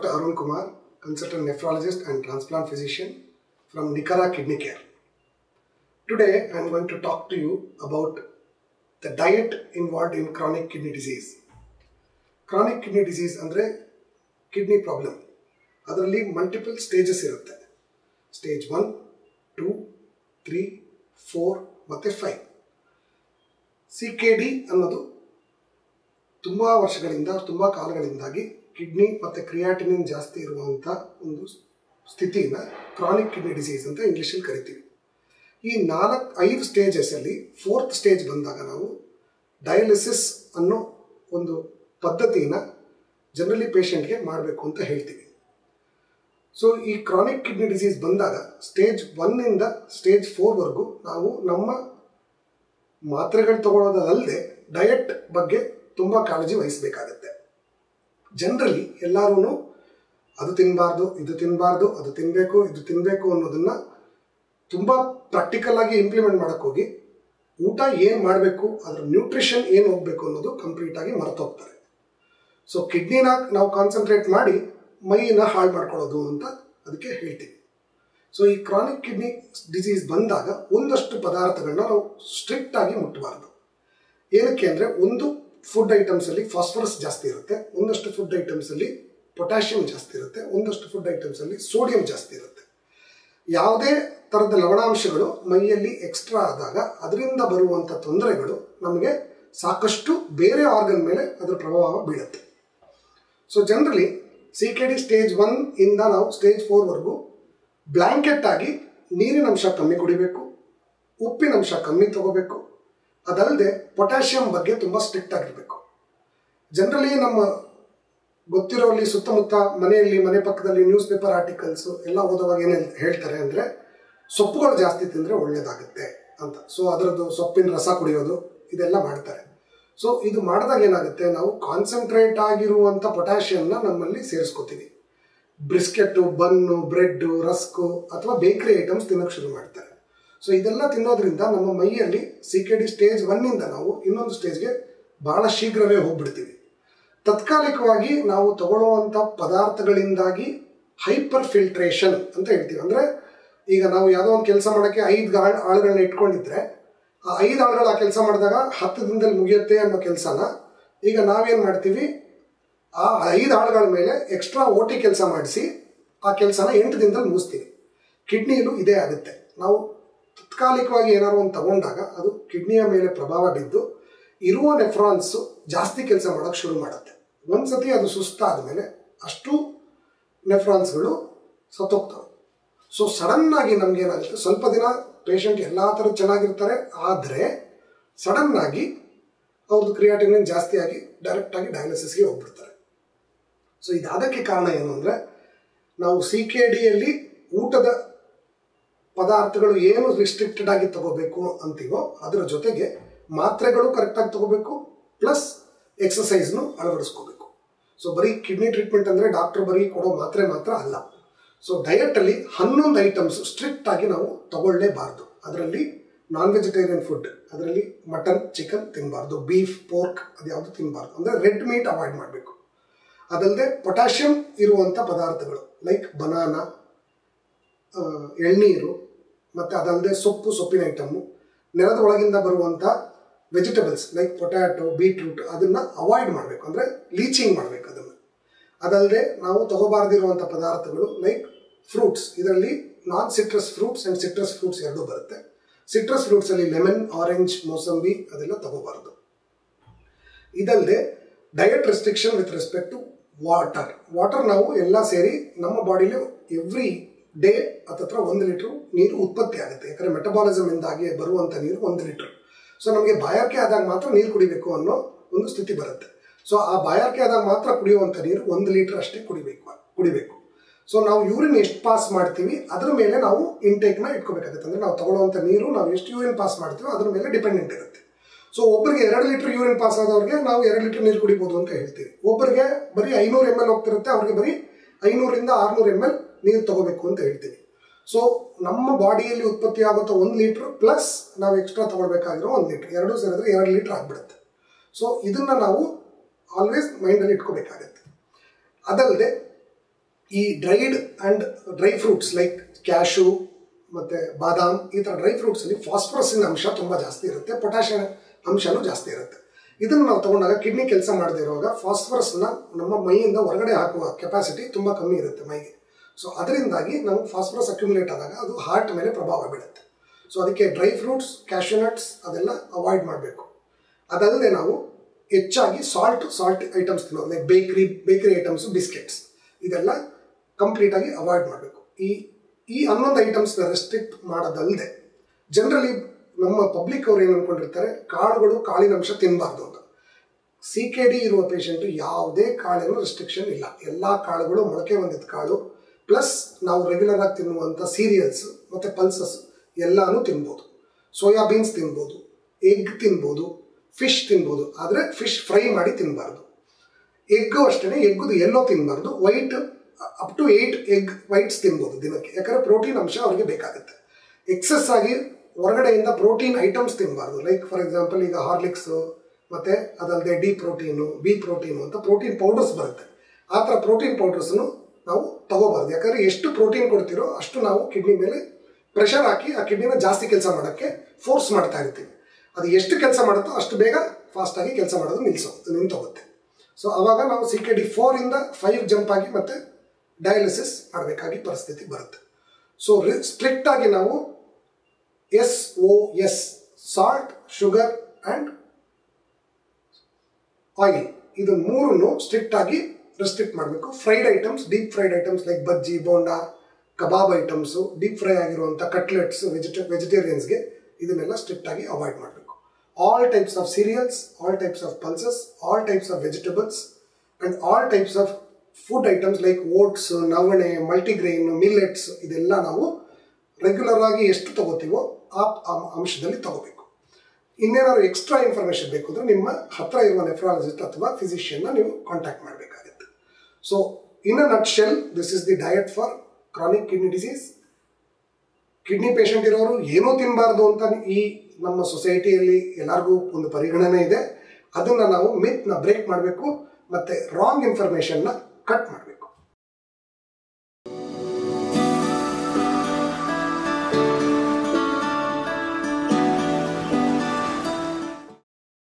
Dr. Arun Kumar, consultant nephrologist and transplant physician from Nikara Kidney Care. Today I am going to talk to you about the diet involved in chronic kidney disease. Chronic kidney disease ಅಂದರೆ kidney problem ಅದರಲ್ಲಿ multiple stages ಇರುತ್ತೆ stage one two three four ಮತ್ತು five C K D ಅನ್ನೋದು ತುಂಬ ವರ್ಷಗಳಿಂದ ತುಂಬ ಕಾಲಗಳಿಂದಾಗಿ kidney ಮತ್ತು creatinine ಜಾಸ್ತಿ ಇರುವಂಥ ಒಂದು ಸ್ಥಿತಿನ ಕ್ರಾನಿಕ್ ಕಿಡ್ನಿ ಡಿಸೀಸ್ ಅಂತ ಇಂಗ್ಲೀಷಲ್ಲಿ ಕರಿತೀವಿ ಈ ನಾಲ್ಕು ಐದು ಸ್ಟೇಜಸಲ್ಲಿ ಫೋರ್ತ್ ಸ್ಟೇಜ್ ಬಂದಾಗ ನಾವು ಡಯಾಲಿಸಿಸ್ ಅನ್ನೋ ಒಂದು ಪದ್ಧತಿನ ಜನರಲಿ ಪೇಷಂಟ್ಗೆ ಮಾಡಬೇಕು ಅಂತ ಹೇಳ್ತೀವಿ ಸೊ ಈ ಕ್ರಾನಿಕ್ ಕಿಡ್ನಿ ಡಿಸೀಸ್ ಬಂದಾಗ ಸ್ಟೇಜ್ ಒನ್ನಿಂದ ಸ್ಟೇಜ್ ಫೋರ್ವರೆಗೂ ನಾವು ನಮ್ಮ ಮಾತ್ರೆಗಳು ತಗೊಳ್ಳೋದಲ್ಲದೆ ಡಯಟ್ ಬಗ್ಗೆ ತುಂಬ ಕಾಳಜಿ ವಹಿಸಬೇಕಾಗತ್ತೆ ಜನರಲಿ ಎಲ್ಲರೂ ಅದು ತಿನ್ನಬಾರ್ದು ಇದು ತಿನ್ನಬಾರ್ದು ಅದು ತಿನ್ನಬೇಕು ಇದು ತಿನ್ನಬೇಕು ಅನ್ನೋದನ್ನು ತುಂಬ ಪ್ರಾಕ್ಟಿಕಲ್ ಆಗಿ ಇಂಪ್ಲಿಮೆಂಟ್ ಮಾಡೋಕ್ಕೆ ಹೋಗಿ ಊಟ ಏನು ಮಾಡಬೇಕು ಅದರ ನ್ಯೂಟ್ರಿಷನ್ ಏನು ಹೋಗಬೇಕು ಅನ್ನೋದು ಕಂಪ್ಲೀಟಾಗಿ ಮರೆತೋಗ್ತಾರೆ ಸೊ ಕಿಡ್ನಿನ ನಾವು ಕಾನ್ಸಂಟ್ರೇಟ್ ಮಾಡಿ ಮೈನ ಹಾಳು ಮಾಡ್ಕೊಳ್ಳೋದು ಅಂತ ಅದಕ್ಕೆ ಹೇಳ್ತೀವಿ ಸೊ ಈ ಕ್ರಾನಿಕ್ ಕಿಡ್ನಿ ಡಿಸೀಸ್ ಬಂದಾಗ ಒಂದಷ್ಟು ಪದಾರ್ಥಗಳನ್ನ ನಾವು ಸ್ಟ್ರಿಕ್ಟ್ ಆಗಿ ಮುಟ್ಟಬಾರ್ದು ಏನಕ್ಕೆ ಅಂದರೆ ಒಂದು ಫುಡ್ ಐಟಮ್ಸಲ್ಲಿ ಫಾಸ್ಫರಸ್ ಜಾಸ್ತಿ ಇರುತ್ತೆ ಒಂದಷ್ಟು ಫುಡ್ ಐಟಮ್ಸಲ್ಲಿ ಪೊಟ್ಯಾಷಿಯಂ ಜಾಸ್ತಿ ಇರುತ್ತೆ ಒಂದಷ್ಟು ಫುಡ್ ಐಟಮ್ಸಲ್ಲಿ ಸೋಡಿಯಂ ಜಾಸ್ತಿ ಇರುತ್ತೆ ಯಾವುದೇ ಥರದ ಲವಣಾಂಶಗಳು ಮೈಯಲ್ಲಿ ಎಕ್ಸ್ಟ್ರಾ ಆದಾಗ ಅದರಿಂದ ಬರುವಂಥ ತೊಂದರೆಗಳು ನಮಗೆ ಸಾಕಷ್ಟು ಬೇರೆ ಆರ್ಗನ್ ಮೇಲೆ ಅದರ ಪ್ರಭಾವ ಬೀಳುತ್ತೆ so generally C K D stage one ಇಂದ ನಾವು ಸ್ಟೇಜ್ ಫೋರ್ವರೆಗೂ ಬ್ಲ್ಯಾಂಕೆಟ್ ಆಗಿ ನೀರಿನ ಅಂಶ ಕಮ್ಮಿ ಕುಡಿಬೇಕು ಉಪ್ಪಿನ ಅಂಶ ಕಮ್ಮಿ ತಗೋಬೇಕು ಅದಲ್ಲದೆ ಪೊಟ್ಯಾಷಿಯಂ ಬಗ್ಗೆ ತುಂಬ ಸ್ಟ್ರಿಕ್ಟ್ ಆಗಿರಬೇಕು ಜನರಲಿ ನಮ್ಮ ಗೊತ್ತಿರೋಲ್ಲಿ ಸುತ್ತಮುತ್ತ ಮನೆಯಲ್ಲಿ ಮನೆ ಪಕ್ಕದಲ್ಲಿ ನ್ಯೂಸ್ ಪೇಪರ್ ಆರ್ಟಿಕಲ್ಸು ಎಲ್ಲ ಓದುವಾಗ ಏನು ಹೇಳ್ತಾರೆ ಅಂದರೆ ಸೊಪ್ಪುಗಳು ಜಾಸ್ತಿ ತಿಂದರೆ ಒಳ್ಳೆಯದಾಗುತ್ತೆ ಅಂತ ಸೊ ಅದರದ್ದು ಸೊಪ್ಪಿನ ರಸ ಕುಡಿಯೋದು ಇದೆಲ್ಲ ಮಾಡ್ತಾರೆ ಸೊ ಇದು ಮಾಡಿದಾಗ ಏನಾಗುತ್ತೆ ನಾವು ಕಾನ್ಸಂಟ್ರೇಟ್ ಆಗಿರುವಂಥ ಪೊಟ್ಯಾಷಿಯಂನ ನಮ್ಮಲ್ಲಿ ಸೇರಿಸ್ಕೋತೀವಿ ಬ್ರಿಸ್ಕೆಟ್ಟು ಬನ್ನು ಬ್ರೆಡ್ಡು ರಸ್ಕು ಅಥವಾ ಬೇಕರಿ ಐಟಮ್ಸ್ ತಿನ್ನೋಕೆ ಶುರು ಮಾಡ್ತಾರೆ ಸೊ ಇದೆಲ್ಲ ತಿನ್ನೋದ್ರಿಂದ ನಮ್ಮ ಮೈಯಲ್ಲಿ ಸಿ ಕೆ ಡಿ ಸ್ಟೇಜ್ ಒನ್ನಿಂದ ನಾವು ಇನ್ನೊಂದು ಸ್ಟೇಜ್ಗೆ ಬಹಳ ಶೀಘ್ರವೇ ಹೋಗ್ಬಿಡ್ತೀವಿ ತತ್ಕಾಲಿಕವಾಗಿ ನಾವು ತಗೊಳ್ಳುವಂಥ ಪದಾರ್ಥಗಳಿಂದಾಗಿ ಹೈಪರ್ ಫಿಲ್ಟ್ರೇಷನ್ ಅಂತ ಹೇಳ್ತೀವಿ ಅಂದರೆ ಈಗ ನಾವು ಯಾವುದೋ ಒಂದು ಕೆಲಸ ಮಾಡೋಕ್ಕೆ ಐದು ಆಳ್ ಆಳುಗಳನ್ನ ಇಟ್ಕೊಂಡಿದ್ರೆ ಆ ಐದು ಆಳುಗಳು ಆ ಕೆಲಸ ಮಾಡಿದಾಗ ಹತ್ತು ದಿನದಲ್ಲಿ ಮುಗಿಯುತ್ತೆ ಅನ್ನೋ ಕೆಲಸನ ಈಗ ನಾವೇನು ಮಾಡ್ತೀವಿ ಆ ಐದು ಆಳುಗಳ ಮೇಲೆ ಎಕ್ಸ್ಟ್ರಾ ಓ ಟಿ ಕೆಲಸ ಮಾಡಿಸಿ ಆ ಕೆಲಸನ ಎಂಟು ದಿನದಲ್ಲಿ ಮುಗಿಸ್ತೀವಿ ಕಿಡ್ನಿಯಲ್ಲೂ ಇದೇ ಆಗುತ್ತೆ ನಾವು ತಾತ್ಕಾಲಿಕವಾಗಿ ಏನಾದ್ರು ಒಂದು ತಗೊಂಡಾಗ ಅದು ಕಿಡ್ನಿಯ ಮೇಲೆ ಪ್ರಭಾವ ಬಿದ್ದು ಇರುವ ನೆಫ್ರಾನ್ಸು ಜಾಸ್ತಿ ಕೆಲಸ ಮಾಡೋಕ್ಕೆ ಶುರು ಮಾಡುತ್ತೆ ಒಂದ್ಸತಿ ಅದು ಸುಸ್ತಾದ ಮೇಲೆ ಅಷ್ಟು ನೆಫ್ರಾನ್ಸ್ಗಳು ಸತ್ತೋಗ್ತವೆ ಸೊ ಸಡನ್ನಾಗಿ ನಮಗೇನಾಗುತ್ತೆ ಸ್ವಲ್ಪ ದಿನ ಪೇಷಂಟ್ ಎಲ್ಲ ಥರ ಚೆನ್ನಾಗಿರ್ತಾರೆ ಆದರೆ ಸಡನ್ನಾಗಿ ಅವ್ರದ್ದು ಕ್ರಿಯಾಟಿನಿನ್ ಜಾಸ್ತಿ ಆಗಿ ಡೈರೆಕ್ಟಾಗಿ ಡಯಾಲಿಸಿಸ್ಗೆ ಹೋಗ್ಬಿಡ್ತಾರೆ ಸೊ ಇದಾದಕ್ಕೆ ಕಾರಣ ಏನು ಅಂದರೆ ನಾವು ಸಿ ಕೆ ಡಿಯಲ್ಲಿ ಊಟದ ಪದಾರ್ಥಗಳು ಏನು ರಿಸ್ಟ್ರಿಕ್ಟೆಡ್ ಆಗಿ ತಗೋಬೇಕು ಅಂತೀವೋ ಅದರ ಜೊತೆಗೆ ಮಾತ್ರೆಗಳು ಕರೆಕ್ಟಾಗಿ ತಗೋಬೇಕು ಪ್ಲಸ್ ಎಕ್ಸಸೈಸ್ನು ಅಳವಡಿಸ್ಕೋಬೇಕು ಸೊ ಬರೀ ಕಿಡ್ನಿ ಟ್ರೀಟ್ಮೆಂಟ್ ಅಂದರೆ ಡಾಕ್ಟರ್ ಬರೀ ಕೊಡೋ ಮಾತ್ರೆ ಮಾತ್ರ ಅಲ್ಲ ಸೊ ಡಯಟಲ್ಲಿ ಹನ್ನೊಂದು ಐಟಮ್ಸ್ ಸ್ಟ್ರಿಕ್ಟ್ ಆಗಿ ನಾವು ತಗೊಳ್ಳೇಬಾರ್ದು ಅದರಲ್ಲಿ ನಾನ್ ವೆಜಿಟೇರಿಯನ್ ಫುಡ್ ಅದರಲ್ಲಿ ಮಟನ್ ಚಿಕನ್ ತಿನ್ನಬಾರ್ದು ಬೀಫ್ ಪೋರ್ಕ್ ಅದು ಯಾವುದು ತಿನ್ನಬಾರ್ದು ಅಂದರೆ ರೆಡ್ ಮೀಟ್ ಅವಾಯ್ಡ್ ಮಾಡಬೇಕು ಅದಲ್ಲದೆ ಪೊಟ್ಯಾಷಿಯಂ ಇರುವಂಥ ಪದಾರ್ಥಗಳು ಲೈಕ್ ಬನಾನಾ ಎಳ್ನೀರು ಮತ್ತು ಅದಲ್ಲದೆ ಸೊಪ್ಪು ಸೊಪ್ಪಿನ ಐಟಮ್ಮು ನೆಲದ ಒಳಗಿಂದ ಬರುವಂಥ ವೆಜಿಟಬಲ್ಸ್ ಲೈಕ್ ಪೊಟ್ಯಾಟೊ ಬೀಟ್ರೂಟ್ ಅದನ್ನು ಅವಾಯ್ಡ್ ಮಾಡಬೇಕು ಅಂದರೆ ಲೀಚಿಂಗ್ ಮಾಡಬೇಕು ಅದನ್ನು ಅದಲ್ಲದೆ ನಾವು ತಗೋಬಾರ್ದಿರುವಂಥ ಪದಾರ್ಥಗಳು ಲೈಕ್ ಫ್ರೂಟ್ಸ್ ಇದರಲ್ಲಿ non citrus fruits and citrus fruits ಎರಡೂ ಬರುತ್ತೆ ಸಿಟ್ರಸ್ ಫ್ರೂಟ್ಸಲ್ಲಿ ಲೆಮನ್ ಆರೆಂಜ್ ಮೋಸಂಬಿ ಅದೆಲ್ಲ ತಗೋಬಾರ್ದು ಇದಲ್ಲದೆ diet restriction with respect to water water ನಾವು ಎಲ್ಲ ಸೇರಿ ನಮ್ಮ ಬಾಡಿಲಿ ಎವ್ರಿ ಡೇ ಹತ್ತತ್ರ ಒಂದು ಲೀಟ್ರು ನೀರು ಉತ್ಪತ್ತಿ ಆಗುತ್ತೆ ಯಾಕಂದರೆ ಮೆಟಬಾಲಿಸಮ್ ಇಂದಾಗಿ ಬರುವಂಥ ನೀರು ಒಂದು ಲೀಟ್ರ್ ಸೊ ನಮಗೆ ಬಾಯಾರಿಕೆ ಆದಾಗ ಮಾತ್ರ ನೀರು ಕುಡಿಬೇಕು ಅನ್ನೋ ಒಂದು ಸ್ಥಿತಿ ಬರುತ್ತೆ ಸೊ ಆ ಬಾಯಾರಿಕೆ ಆದಾಗ ಮಾತ್ರ ಕುಡಿಯುವಂಥ ನೀರು ಒಂದು ಲೀಟ್ರ್ ಅಷ್ಟೇ ಕುಡಿಬೇಕು ಕುಡಿಬೇಕು ಸೊ ನಾವು ಯೂರಿನ್ ಎಷ್ಟು ಪಾಸ್ ಮಾಡ್ತೀವಿ ಅದ್ರ ಮೇಲೆ ನಾವು ಇಂಟೇಕ್ನ ಇಟ್ಕೋಬೇಕಾಗುತ್ತೆ ಅಂದರೆ ನಾವು ತಗೊಳ್ಳುವಂಥ ನೀರು ನಾವು ಎಷ್ಟು ಯೂರಿನ್ ಪಾಸ್ ಮಾಡ್ತೀವೋ ಅದ್ರ ಮೇಲೆ ಡಿಪೆಂಡೆಂಟ್ ಇರುತ್ತೆ ಸೊ ಒಬ್ಬರಿಗೆ ಎರಡು ಲೀಟರ್ ಯೂರಿನ್ ಪಾಸ್ ಆದವ್ರಿಗೆ ನಾವು ಎರಡು ಲೀಟರ್ ನೀರು ಕುಡಿಬೋದು ಅಂತ ಹೇಳ್ತೀವಿ ಒಬ್ಬರಿಗೆ ಬರೀ ಐನೂರು ಎಮ್ ಎಲ್ ಹೋಗ್ತಿರುತ್ತೆ ಅವ್ರಿಗೆ ಬರೀ ಐನೂರಿಂದ ಆರುನೂರು ಎಮ್ ಎಲ್ ನೀರು ತಗೋಬೇಕು ಅಂತ ಹೇಳ್ತೀವಿ ಸೊ ನಮ್ಮ ಬಾಡಿಯಲ್ಲಿ ಉತ್ಪತ್ತಿ ಆಗುತ್ತೋ ಒಂದು ಲೀಟ್ರ್ ಪ್ಲಸ್ ನಾವು ಎಕ್ಸ್ಟ್ರಾ ತಗೊಳ್ಬೇಕಾಗಿರೋ ಒಂದು ಲೀಟ್ರ್ ಎರಡೂ ಸೇರಿದ್ರೆ ಎರಡು ಲೀಟ್ರ್ ಆಗಿಬಿಡುತ್ತೆ ಸೊ ಇದನ್ನು ನಾವು ಆಲ್ವೇಸ್ ಮೈಂಡಲ್ಲಿ ಇಟ್ಕೋಬೇಕಾಗತ್ತೆ ಅದಲ್ಲದೆ ಈ dried and dry fruits like cashew ಮತ್ತು ಬಾದಾಮ್ ಈ ಥರ ಡ್ರೈ ಫ್ರೂಟ್ಸಲ್ಲಿ ಫಾಸ್ಫರಸ್ಸಿನ ಅಂಶ ತುಂಬ ಜಾಸ್ತಿ ಇರುತ್ತೆ ಪೊಟ್ಯಾಷಿಯಂ ಅಂಶನೂ ಜಾಸ್ತಿ ಇರುತ್ತೆ ಇದನ್ನು ನಾವು ತಗೊಂಡಾಗ ಕಿಡ್ನಿ ಕೆಲಸ ಮಾಡದೇ ಇರುವಾಗ ಫಾಸ್ಫರಸ್ನ ನಮ್ಮ ಮೈಯಿಂದ ಹೊರಗಡೆ ಹಾಕುವ ಕೆಪಾಸಿಟಿ ತುಂಬ ಕಮ್ಮಿ ಇರುತ್ತೆ ಮೈಗೆ ಸೊ ಅದರಿಂದಾಗಿ ನಾವು ಫಾಸ್ಫರಸ್ ಅಕ್ಯುಮುಲೇಟ್ ಆದಾಗ ಅದು ಹಾರ್ಟ್ ಮೇಲೆ ಪ್ರಭಾವ ಬೀಳುತ್ತೆ ಸೊ ಅದಕ್ಕೆ ಡ್ರೈ ಫ್ರೂಟ್ಸ್ ಕ್ಯಾಶ್ಯೂನಟ್ಸ್ ಅದೆಲ್ಲ ಅವಾಯ್ಡ್ ಮಾಡಬೇಕು ಅದಲ್ಲದೆ ನಾವು ಹೆಚ್ಚಾಗಿ ಸಾಲ್ಟ್ ಸಾಲ್ಟ್ ಐಟಮ್ಸ್ ತಿನ್ನೋದು like bakery bakery items biscuits ಇದೆಲ್ಲ ಕಂಪ್ಲೀಟಾಗಿ ಅವಾಯ್ಡ್ ಮಾಡಬೇಕು ಈ ಈ ಹನ್ನೊಂದು ಐಟಮ್ಸ್ನ ರೆಸ್ಟ್ರಿಕ್ಟ್ ಮಾಡೋದಲ್ಲದೆ ಜನರಲಿ ನಮ್ಮ ಪಬ್ಲಿಕ್ ಅವ್ರು ಏನು ಅನ್ಕೊಂಡಿರ್ತಾರೆ ಕಾಳುಗಳು ಕಾಳಿನಂಶ ತಿನ್ನಬಾರ್ದು ಅಂತ ಸಿ ಕೆ ಡಿ ಇರುವ ಪೇಷಂಟು ಯಾವುದೇ ಕಾಳಿನ ರೆಸ್ಟ್ರಿಕ್ಷನ್ ಇಲ್ಲ ಎಲ್ಲ ಕಾಳುಗಳು ಮೊಳಕೆ ಹೊಂದಿದ ಕಾಳು ಪ್ಲಸ್ ನಾವು ರೆಗ್ಯುಲರ್ ಆಗಿ ತಿನ್ನುವಂಥ ಸೀರಿಯಲ್ಸ್ ಮತ್ತು ಪಲ್ಸಸ್ ಎಲ್ಲಾನು ತಿನ್ಬೋದು ಸೋಯಾಬೀನ್ಸ್ ತಿನ್ಬೋದು ಎಗ್ ತಿನ್ಬೋದು ಫಿಶ್ ತಿನ್ಬೋದು ಆದರೆ ಫಿಶ್ ಫ್ರೈ ಮಾಡಿ ತಿನ್ನಬಾರ್ದು ಎಗ್ಗು ಅಷ್ಟೇ ಎಗ್ಗುದು ಎಲ್ಲೋ ತಿನ್ನಬಾರ್ದು white up to eight egg whites ತಿನ್ಬೋದು ದಿನಕ್ಕೆ ಯಾಕಂದರೆ ಪ್ರೋಟೀನ್ ಅಂಶ ಅವರಿಗೆ ಬೇಕಾಗುತ್ತೆ ಎಕ್ಸಸ್ ಆಗಿ ಹೊರಗಡೆಯಿಂದ ಪ್ರೋಟೀನ್ ಐಟಮ್ಸ್ ತಿನ್ನಬಾರ್ದು ಲೈಕ್ ಫಾರ್ ಎಕ್ಸಾಂಪಲ್ ಈಗ ಹಾರ್ಲಿಕ್ಸು ಮತ್ತು ಅದಲ್ಲದೆ ಡಿ ಪ್ರೋಟೀನು ಬಿ ಪ್ರೋಟೀನು ಅಂತ ಪ್ರೋಟೀನ್ ಪೌಡರ್ಸ್ ಬರುತ್ತೆ ಆ ಥರ ಪ್ರೋಟೀನ್ ಪೌಡರ್ಸನ್ನು ನಾವು ತಗೋಬಾರ್ದು ಯಾಕಂದರೆ ಎಷ್ಟು ಪ್ರೋಟೀನ್ ಕೊಡ್ತೀರೋ ಅಷ್ಟು ನಾವು ಕಿಡ್ನಿ ಮೇಲೆ ಪ್ರೆಷರ್ ಹಾಕಿ ಆ ಕಿಡ್ನಿನ ಜಾಸ್ತಿ ಕೆಲಸ ಮಾಡೋಕ್ಕೆ ಫೋರ್ಸ್ ಮಾಡ್ತಾ ಇರ್ತೀವಿ ಅದು ಎಷ್ಟು ಕೆಲಸ ಮಾಡುತ್ತೋ ಅಷ್ಟು ಬೇಗ ಫಾಸ್ಟಾಗಿ ಕೆಲಸ ಮಾಡೋದು ನಿಲ್ಲಿಸೋ ನಿಂತೋಗುತ್ತೆ ಸೊ ಆವಾಗ ನಾವು ಸಿ ಕೆ ಡಿ ಫೋರಿಂದ ಫೈವ್ ಜಂಪ್ ಆಗಿ ಮತ್ತೆ ಡಯಾಲಿಸಿಸ್ ಮಾಡಬೇಕಾಗಿ ಪರಿಸ್ಥಿತಿ ಬರುತ್ತೆ ಸೊ ಸ್ಟ್ರಿಕ್ಟ್ ಆಗಿ ನಾವು S O S salt sugar and oil ಇದು ಮೂರನ್ನು ಸ್ಟ್ರಿಕ್ಟ್ ಆಗಿ ರೆಸ್ಟ್ರಿಕ್ಟ್ ಮಾಡಬೇಕು fried items deep fried items like bajji bonda ಕಬಾಬ್ ಐಟಮ್ಸು ಡೀಪ್ ಫ್ರೈ ಆಗಿರುವಂಥ ಕಟ್ಲೆಟ್ಸ್ ವೆಜಿಟೇ ವೆಜಿಟೇರಿಯನ್ಸ್ಗೆ ಇದನ್ನೆಲ್ಲ ಸ್ಟ್ರಿಕ್ಟ್ ಆಗಿ ಅವಾಯ್ಡ್ ಮಾಡಬೇಕು all types of cereals all types of pulses all types of vegetables and all types of food items like oats ನವಣೆ multigrain millets ಇದೆಲ್ಲ ನಾವು ರೆಗ್ಯುಲರ್ ಆಗಿ ಎಷ್ಟು ತಗೋತೀವೋ ಆ ಅಂಶದಲ್ಲಿ ತಗೋಬೇಕು ಇನ್ನೇನಾದ್ರು ಎಕ್ಸ್ಟ್ರಾ ಇನ್ಫಾರ್ಮೇಷನ್ ಬೇಕು ಅಂದರೆ ನಿಮ್ಮ ಹತ್ರ ಇರುವ ನೆಫ್ರಾಲಜಿಸ್ಟ್ ಅಥವಾ ಫಿಸಿಷಿಯನ್ನ ನೀವು ಕಾಂಟ್ಯಾಕ್ಟ್ ಮಾಡಬೇಕಾಗುತ್ತೆ so in a nutshell this is the diet for chronic kidney disease kidney patient ಇರೋರು ಏನೂ ತಿನ್ನಬಾರ್ದು ಅಂತ ಈ ನಮ್ಮ ಸೊಸೈಟಿಯಲ್ಲಿ ಎಲ್ಲರಿಗೂ ಒಂದು ಪರಿಗಣನೆ ಇದೆ ಅದನ್ನು ನಾವು ಮಿತ್ನ ಬ್ರೇಕ್ ಮಾಡಬೇಕು ಮತ್ತು ರಾಂಗ್ ಇನ್ಫಾರ್ಮೇಷನ್ನ ಕಟ್ ಮಾಡಬೇಕು